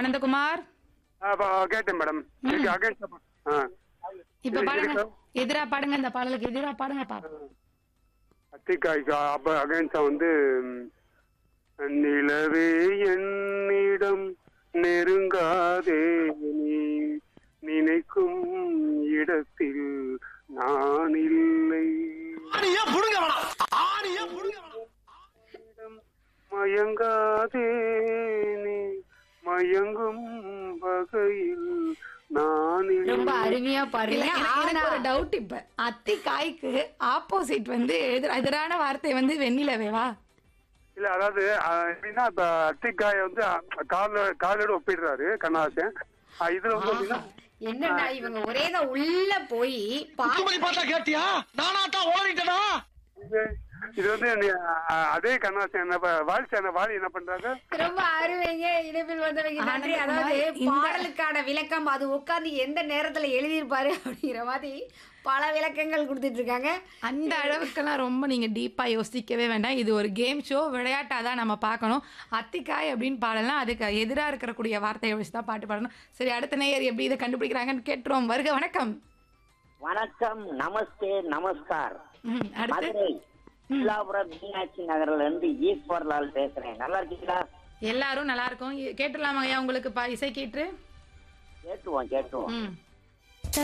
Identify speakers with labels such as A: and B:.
A: ஆனந்தகுமார்
B: ஆ, ப- கேட்டேன் மேடம் இதுக்கு against ஆ. ஆ.
A: இப்ப
B: இது-
A: பாடுங்க
B: இதுக்கு-
A: எதிரா பாடுங்க இந்த பாடலுக்கு எதிரா பாடுங்க பாப்பா
B: அத்திக்காய்க்கு அப்ப அகைன்ஸ்டா வந்து ம், நிலவே என்னிடம் நெருங்காதே நீ நினைக்கும் இடத்தில் நான் இல்லை மயங்காதே நீ மயங்கும் வகையில் நான் இல்லை.
C: ரொம்ப அருமையா
A: இல்ல,
C: பாருங்க
A: எனக்கு- எனக்கு ஒரு டவுட் இப்ப அத்தி காய்க்கு ஆப்போசிட் வந்து எதிர் எதிரான வார்த்தை வந்து வெண்ணிலவேவா
B: இல்ல அதாவது அஹ், எப்படின்னா இப்ப அத்திக்காய வந்து அஹ், கால காலோட ஒப்பிடுறாரு கண்ணாசன் அஹ், இதுல வந்து பாத்தீங்கன்னா
C: என்னடா இவங்க ஒரேதான் உள்ள போய் பா-
D: பார்த்தா கேட்டியா நானா தான் ஓடிட்டனா
B: இது இது வந்து நீ- அஹ், அதே கண்ணாசன் என்ன ப- வாலிசன் என்ன வாலி என்ன பண்றாங்க
C: ரொம்ப அருமைங்க இணைப்பில் வந்தவங்க நன்றி
A: ஆனந்தகுமார்,
C: அதாவது
A: இந்த-
C: பாடலுக்கான விளக்கம் அது உட்கார்ந்து எந்த நேரத்துல எழுதியிருப்பாரு அப்படிங்கிற மாதிரி பல விளக்கங்கள் கொடுத்துட்டு இருக்காங்க
A: அந்த அளவுக்கெல்லாம் ரொம்ப நீங்க டீப்பா யோசிக்கவே வேண்டாம் இது ஒரு கேம் ஷோ விளையாட்டா தான் நம்ம பார்க்கணும் அத்திக்காய் அப்படின்னு பாடலாம் அதுக்கு எதிரா இருக்கக்கூடிய வார்த்தையை வச்சு தான் பாட்டு பாடணும் சரி அடுத்த நேயர் எப்படி இதை கண்டுபிடிக்கிறாங்கன்னு கேட்டுருவோம் வருக வணக்கம்
E: வணக்கம் நமஸ்தே நமஸ்கார்
A: ம், அடுத்து
E: மதுரை சிலாபுரம் மீனாட்சி நகர்ல இருந்து ஈஸ்வர்லால் பேசுறேன் நல்லா இருக்கீங்களா
A: எல்லாரும் நல்லா இருக்கும் கேட்டுடலாமா ஐயா உங்களுக்கு பா இசை கேட்டு
E: கேட்டுவோம் கேட்டுவோம்
A: ம்